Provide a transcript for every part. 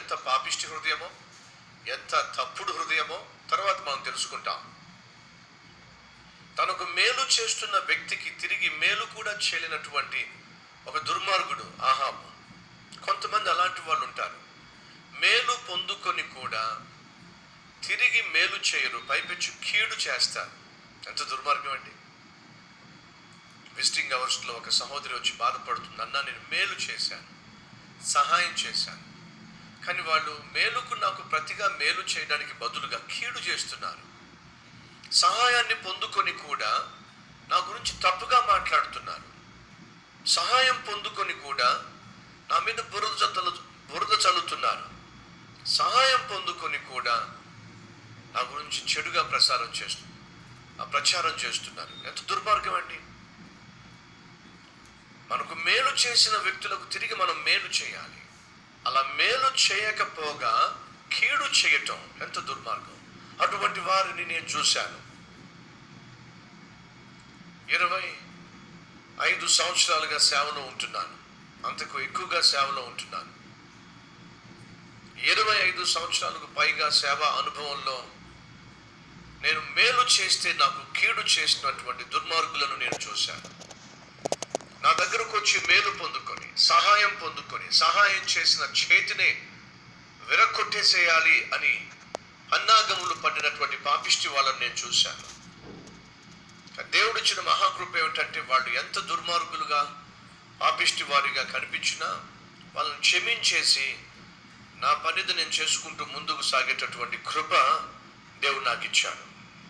ఎంత పాపిష్టి హృదయమో ఎంత తప్పుడు హృదయమో తర్వాత మనం తెలుసుకుంటాం తనకు మేలు చేస్తున్న వ్యక్తికి తిరిగి మేలు కూడా చేయలేనటువంటి ఒక దుర్మార్గుడు ఆహాబు కొంతమంది అలాంటి వాళ్ళు ఉంటారు మేలు పొందుకొని కూడా తిరిగి మేలు చేయరు పైపెచ్చు కీడు చేస్తారు ఎంత దుర్మార్గం అండి విజిటింగ్ అవర్స్లో ఒక సహోదరి వచ్చి బాధపడుతుంది అన్న నేను మేలు చేశాను సహాయం చేశాను కానీ వాళ్ళు మేలుకు నాకు ప్రతిగా మేలు చేయడానికి బదులుగా కీడు చేస్తున్నారు సహాయాన్ని పొందుకొని కూడా నా గురించి తప్పుగా మాట్లాడుతున్నారు సహాయం పొందుకొని కూడా నా మీద బురద చల్లు బురద చల్లుతున్నారు సహాయం పొందుకొని కూడా నా గురించి చెడుగా ప్రసారం చేస్తు ఆ ప్రచారం చేస్తున్నారు ఎంత దుర్మార్గం అండి మనకు మేలు చేసిన వ్యక్తులకు తిరిగి మనం మేలు చేయాలి అలా మేలు చేయకపోగా కీడు చేయటం ఎంత దుర్మార్గం అటువంటి వారిని నేను చూశాను ఇరవై ఐదు సంవత్సరాలుగా సేవలో ఉంటున్నాను అంతకు ఎక్కువగా సేవలో ఉంటున్నాను ఇరవై ఐదు సంవత్సరాలకు పైగా సేవ అనుభవంలో నేను మేలు చేస్తే నాకు కీడు చేసినటువంటి దుర్మార్గులను నేను చూశాను నా దగ్గరకు వచ్చి మేలు పొందుకొని సహాయం పొందుకొని సహాయం చేసిన చేతినే విరక్కొట్టేసేయాలి అని అన్నాగములు పడినటువంటి పాపిష్టి వాళ్ళని నేను చూశాను దేవుడు ఇచ్చిన మహాకృప ఏమిటంటే వాళ్ళు ఎంత దుర్మార్గులుగా పాపిష్టి వారిగా కనిపించినా వాళ్ళని క్షమించేసి నా పనిది నేను చేసుకుంటూ ముందుకు సాగేటటువంటి కృప దేవుడు నాకు ఇచ్చాడు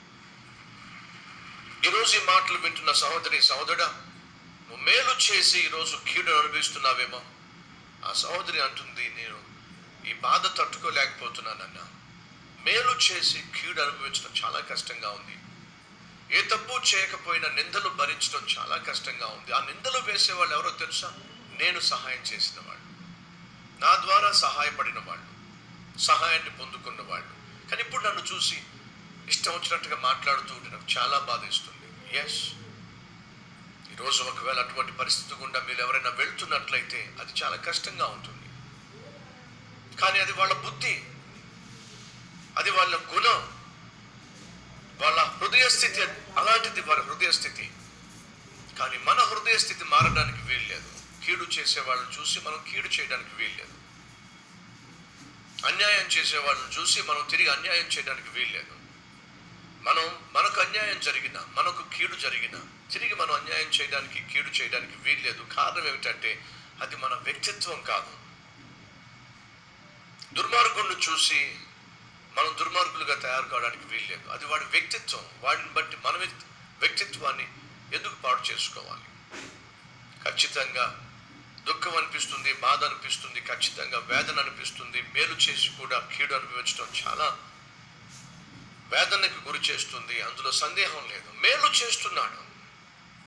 ఈరోజు ఈ మాటలు వింటున్న సహోదరి సహోదరుడా నువ్వు మేలు చేసి ఈరోజు కీడు అనుభవిస్తున్నావేమో ఆ సహోదరి అంటుంది నేను ఈ బాధ తట్టుకోలేకపోతున్నానన్న మేలు చేసి కీడు అనుభవించడం చాలా కష్టంగా ఉంది ఏ తప్పు చేయకపోయినా నిందలు భరించడం చాలా కష్టంగా ఉంది ఆ నిందలు వేసేవాళ్ళు ఎవరో తెలుసా నేను సహాయం చేసిన వాళ్ళు నా ద్వారా సహాయపడిన వాళ్ళు సహాయాన్ని పొందుకున్న వాళ్ళు కానీ ఇప్పుడు నన్ను చూసి ఇష్టం వచ్చినట్టుగా మాట్లాడుతూ ఉంటే నాకు చాలా బాధ ఇస్తుంది ఎస్ ఈరోజు ఒకవేళ అటువంటి పరిస్థితి గుండా మీరు ఎవరైనా వెళ్తున్నట్లయితే అది చాలా కష్టంగా ఉంటుంది కానీ అది వాళ్ళ బుద్ధి అది వాళ్ళ గుణం వాళ్ళ హృదయ స్థితి అలాంటిది వారి హృదయ స్థితి కానీ మన హృదయ స్థితి మారడానికి వీల్లేదు కీడు చేసే వాళ్ళని చూసి మనం కీడు చేయడానికి వీల్లేదు అన్యాయం చేసే వాళ్ళని చూసి మనం తిరిగి అన్యాయం చేయడానికి వీల్లేదు మనం మనకు అన్యాయం జరిగిన మనకు కీడు జరిగిన తిరిగి మనం అన్యాయం చేయడానికి కీడు చేయడానికి వీల్లేదు కారణం ఏమిటంటే అది మన వ్యక్తిత్వం కాదు దుర్మార్గుడిని చూసి మనం దుర్మార్గులుగా తయారు కావడానికి వీల్లేదు అది వాడి వ్యక్తిత్వం వాడిని బట్టి మన వ్యక్తి- వ్యక్తిత్వాన్ని ఎందుకు పాడు చేసుకోవాలి ఖచ్చితంగా దుఃఖం అనిపిస్తుంది బాధ అనిపిస్తుంది ఖచ్చితంగా వేదన అనిపిస్తుంది మేలు చేసి కూడా కీడు అనుభవించడం చాలా వేదనకు గురి చేస్తుంది అందులో సందేహం లేదు మేలు చేస్తున్నాడు